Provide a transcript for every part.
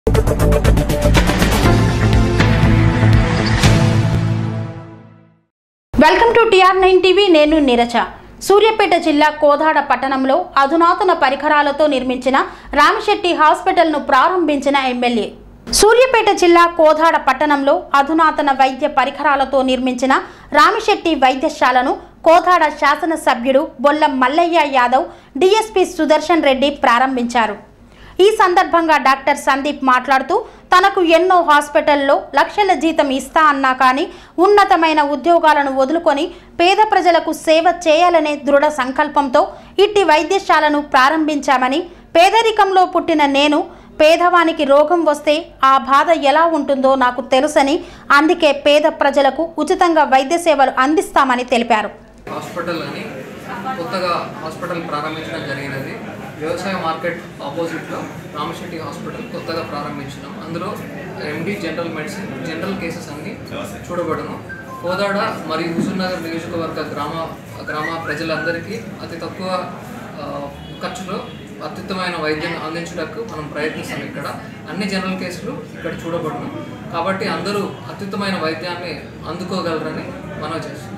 welcome to TR nine TV నేను నీరజ సూర్యాపేట జిల్లా కోదాడ పట్టణంలో అధునాతన పరికరాలతో నిర్మించిన రామిశెట్టి హాస్పిటల్ను ప్రారంభించిన ఎమ్మెల్యే సూర్యాపేట జిల్లా కోదాడ పట్టణంలో అధునాతన వైద్య పరికరాలతో నిర్మించిన రామిశెట్టి వైద్యశాలను కోదాడ శాసనసభ్యుడు బొల్లం మల్లయ్య యాదవ్ డిఎస్పి సుదర్శన్ రెడ్డి ప్రారంభించారు ఈ సందర్భంగా డాక్టర్ సందీప్ మాట్లాడుతూ తనకు ఎన్నో హాస్పిటల్లో లక్షల జీతం ఇస్తా అన్నా కానీ ఉన్నతమైన ఉద్యోగాలను వదులుకొని పేద ప్రజలకు సేవ చేయాలనే దృఢ సంకల్పంతో ఇట్టి వైద్యశాలను ప్రారంభించామని పేదరికంలో పుట్టిన నేను పేదవానికి రోగం వస్తే ఆ బాధ ఎలా ఉంటుందో నాకు తెలుసని అందుకే పేద ప్రజలకు ఉచితంగా వైద్య సేవలు అందిస్తామని తెలిపారు హాస్పిటల్ అని కొత్తగా హాస్పిటల్ ప్రారంభించడం జరిగినది వ్యవసాయ మార్కెట్ ఆపోజిట్లో రామశెట్టి హాస్పిటల్ కొత్తగా ప్రారంభించినాం అందులో MD general medicine general cases అన్ని చూడబడును కోదాడ మరియు హుజూర్నగర్ నియోజకవర్గ గ్రామ గ్రామ ప్రజలందరికీ అతి తక్కువ ఆ, ఖర్చులో అత్యుత్తమైన వైద్యం అందించడానికి మనం ప్రయత్నిస్తాం ఇక్కడ అన్ని జనరల్ కేసులు ఇక్కడ చూడబడును కాబట్టి అందరూ అత్యుత్తమైన వైద్యాన్ని అందుకోగలరని మనం చేస్తున్నాం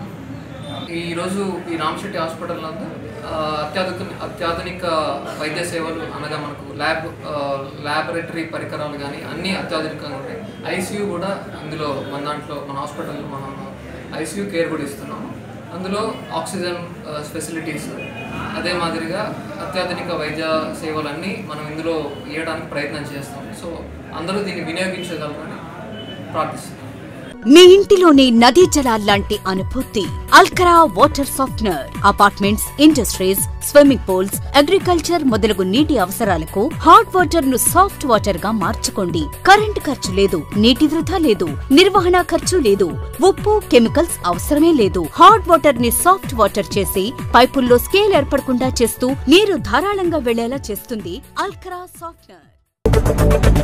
ఈరోజు ఈ రామశెట్టి హాస్పిటల్ నందు ఆ, అత్యాధునిక అత్యాధునిక వైద్య సేవలు అనగా మనకు ల్యాబ్ ఆ, ల్యాబొరేటరీ పరికరాలు కానీ అన్నీ అత్యాధునికంగా ఉంటాయి ఐసీయూ కూడా ఇందులో మన దాంట్లో మన హాస్పిటల్లో మనం ఐసీయూ కేర్ కూడా ఇస్తున్నాము అందులో ఆక్సిజన్ ఫెసిలిటీస్ అదే మాదిరిగా అత్యాధునిక వైద్య సేవలన్నీ మనం ఇందులో ఇవ్వడానికి ప్రయత్నం చేస్తాం సో అందరూ దీన్ని వినియోగించగలరని ప్రార్థిస్తున్నాం మీ ఇంటిలోని నదీ జలాల్లాంటి అనుభూతి అల్కరా water softener apartments industries swimming pools agriculture మొదలగు నీటి అవసరాలకు హాట్ వాటర్ ను సాఫ్ట్ వాటర్ గా మార్చుకోండి కరెంట్ ఖర్చు లేదు నీటి వృధా లేదు నిర్వహణ ఖర్చు లేదు ఉప్పు కెమికల్స్ అవసరమే లేదు హాట్ వాటర్ ని సాఫ్ట్ వాటర్ చేసి పైపుల్లో స్కేల్ ఏర్పడకుండా చేస్తూ నీరు ధారాళంగా వెళ్లేలా చేస్తుంది అల్కరా సాఫ్ట్నర్